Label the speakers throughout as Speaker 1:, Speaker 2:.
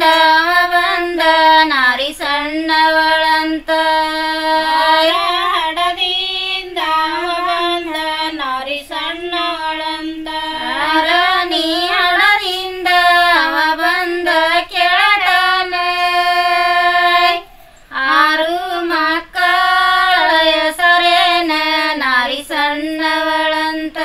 Speaker 1: ಬಂದ ನಾರಿ ಸಣ್ಣವಳಂತ
Speaker 2: ಹಡದಿಂದ ಬಂದ ನಾರಿ ಸಣ್ಣವಳಂತ
Speaker 1: ನೀ ಹಣದಿಂದ ಅವ ಬಂದ ಕೆಳತನ ಆರು ಮಕ್ಕಳ ಹೆಸರೇನ ನಾರಿ ಸಣ್ಣವಳಂತ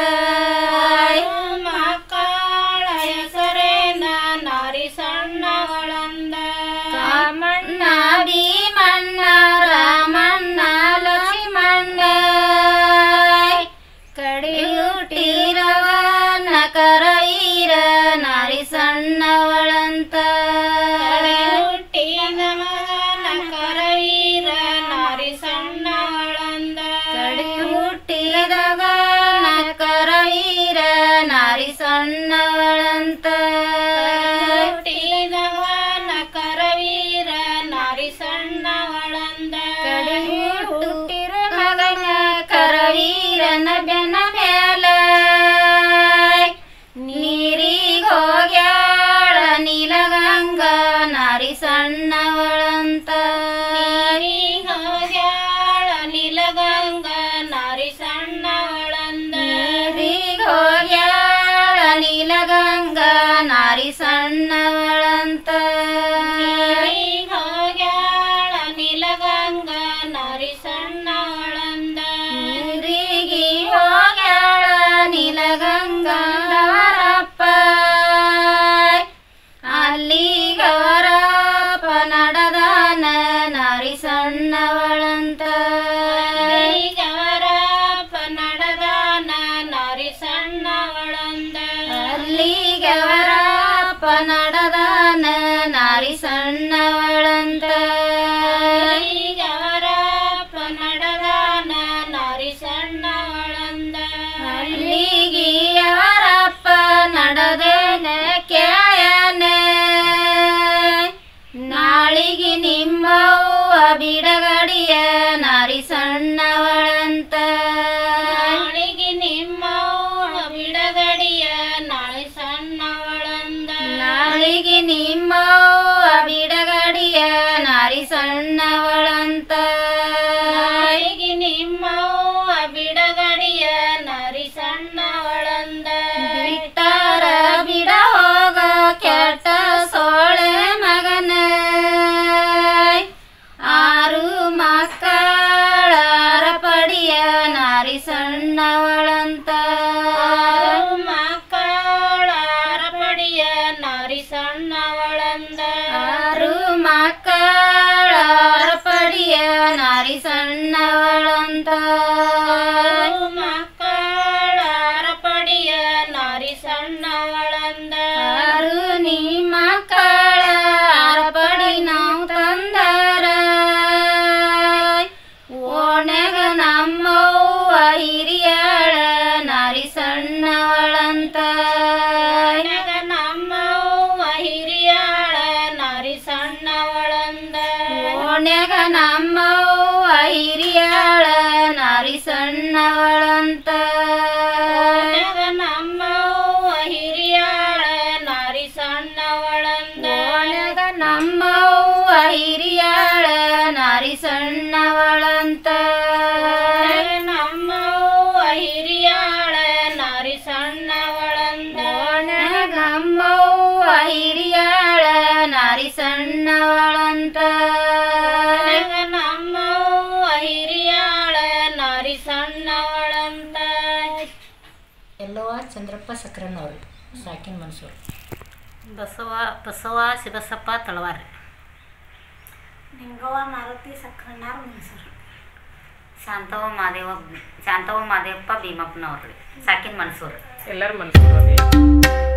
Speaker 2: ಮಕ್ಕಳ ಹೆಸರೇನ ನಾರಿ ಸಣ್ಣವಳಂದ
Speaker 1: ಕಾಮಣ್ಣ ಭೀಮಣ್ಣ ರಾಮಣ್ಣ ಲಕ್ಷ್ಮಣ್ಣ ಕಡಿಯುಟ್ಟಿರವನ ಕರವೀರ ನಾರಿ ಸಣ್ಣವಳಂತ
Speaker 2: ಹುಟ್ಟಿದ ಮಗನ ಕರವೀರ ನಾರಿ ಸಣ್ಣವಳಂದ
Speaker 1: ಕಡಿ ಹುಟ್ಟಿದಾಗ ಕರವೀರ ನಾರಿ ಸಣ್ಣವಳಂತ
Speaker 2: ಹುಟ್ಟಿದವನ ಕರವೀರ ನಾರಿ ಸಣ್ಣವಳಂದ
Speaker 1: ಕಡಿ ಹುಟ್ಟಿರ ಮಗನ ಕರವೀರನ ಬೆನ್ನ ಮ್ಯಾಲ ನೀರಿಗೋಗ್ಯಾಳ ನೀಲಗಂಗ ನಾರಿ ಸಣ್ಣವಳಂತ
Speaker 2: ಹೋಗ್ಯಾಳ ನೀಲಗಂಗ ನಾರಿ ಸಣ್ಣವಳಂದ
Speaker 1: ನೀರಿಗೋಗ್ಯಾಳ ನೀಲಗಂಗ ನಾರಿ ಸಣ್ಣವಳಂತ
Speaker 2: ಹೋಗ್ಯಾಳ ನೀಲಗಂಗ ನಾರಿ ಸಣ್ಣವಳಂದ
Speaker 1: ನೀರಿಗೆ ಹೋಗ್ಯಾಳ ನೀಲಗಂಗಾರಪ್ಪ ಅಲ್ಲಿ ಗೌರಪ್ಪ ನಡೆದಾನ ನಾರಿ ಸಣ್ಣವಳಂತ
Speaker 2: ಗವರಪ್ಪ ನಡೆದಾನ ನಾರಿ ಸಣ್ಣವಳಂದ
Speaker 1: ಅಲ್ಲಿ ಗೌರಪ್ಪ ನಡೆದಾನ ನಾರಿ ಸಣ್ಣವಳಂತ
Speaker 2: ಗವರಪ್ಪ ನಡೆದಾನ ನಾರಿ ಸಣ್ಣವಳಂದ
Speaker 1: ಅಲ್ಲಿಗೆ ಅವರಪ್ಪ ನಡೆದೇನ ಕೇಳನ ನಾಳಿಗೆ ನಿಮ್ಮವ್ವ ಬಿಡಗಡಿಯ ನಾರಿ ಸಣ್ಣವಳಂತ
Speaker 2: ನಾಳಿಗೆ ನಿಮ್ಮ ಬಿಡಗಡಿಯ ನಾಳೆ ಸಣ್ಣವಳಂದ
Speaker 1: ನಾಳಿಗೆ ನಿಮ್ಮವ್ವ ಬಿಡಗಡಿಯ ನಾರಿ ಸಣ್ಣವಳಂತ
Speaker 2: ನಾಳಿಗೆ ನಿಮ್ಮ ಬಿಡಗಡಿಯ ನಾರಿ ಸಣ್ಣವಳಂದ
Speaker 1: ಬಿಟ್ಟಾರ ಬಿಡ ಹೋಗ ಕೆಟ್ಟ ಸೋಳೆ ಮಗನ ಆರು ಮಕ್ಕಳ ಪಡಿಯ ನಾರಿ ಸಣ್ಣವಳಂತ
Speaker 2: ಮಕ್ಕಳ ಪಡಿಯ ನಾರಿ ಸಣ್ಣವಳಂದ
Speaker 1: ಆರು ಮಕ್ಕಳ ಪಡಿಯ ನಾರಿ ಸಣ್ಣವಳಂತ
Speaker 2: ಮಕ್ಕಳ ಪಡಿಯ ನಾರಿ ಸಣ್ಣವಳಂದ
Speaker 1: ಆರು ನೀ ಮಕ್ಕಳ ಪಡಿ ನಾವು ತಂದರ ಓಣೆಗ ನಮ್ಮವ್ವ ಹಿರಿಯಳ ನಾರಿ ಸಣ್ಣವಳಂತ
Speaker 2: ನಗ ನಮ್ಮವ್ವ ಹಿರಿಯಾಳ ನಾರಿ ಸಣ್ಣವಳಂದ
Speaker 1: ಓಣ್ಯಾಗ ನಮ್ಮವ್ವ ಹಿರಿಯಳ ನಾರಿ ಸಣ್ಣವಳಂತ
Speaker 2: ನಗ ನಮ್ಮವ್ವ ಹಿರಿಯಾಳ ನಾರಿ ಸಣ್ಣವಳಂದ
Speaker 1: ಓಣ್ಯಾಗ ನಮ್ಮವ್ವ ಹಿರಿಯಳ ನಾರಿ ಸಣ್ಣವಳಂತ
Speaker 2: ನಗ ನಮ್ಮವ್ವ ಹಿರಿಯಾಳ ನಾರಿ ಸಣ್ಣವಳಂದ
Speaker 1: ಓಣ್ಯಾಗ ನಮ್ಮವ್ವ ಹಿರಿಯಳ ನಾರಿ ಸಣ್ಣವಳಂತ
Speaker 2: ನಗ ನಮ್ಮವ್ವ ಹಿರಿಯಾಳ ನಾರಿ ಸಣ್ಣವಳಂತ
Speaker 3: ಎಲ್ಲವ್ವ ಚಂದ್ರಪ್ಪ ಸಕ್ರನವ್ರು ಸಾಕಿನ ಮನ್ಸೂರು
Speaker 4: ಬಸವ ಬಸವ ಶಿವಸಪ್ಪ ತಳವಾರ
Speaker 2: ನಿಂಗವ್ವ ಮಾರುತಿ ಸಕ್ರಣ್ಣಾರ ಮನ್ಸೂರು
Speaker 4: ಶಾಂತವ ಮಾದೇವ ಶಾಂತವ ಮಾದೇವಪ್ಪ ಭೀಮಪ್ಪನವ್ರು ಸಾಕಿನ ಮನ್ಸೂರು
Speaker 5: ಎಲ್ಲರ ಮನ್ಸೂರು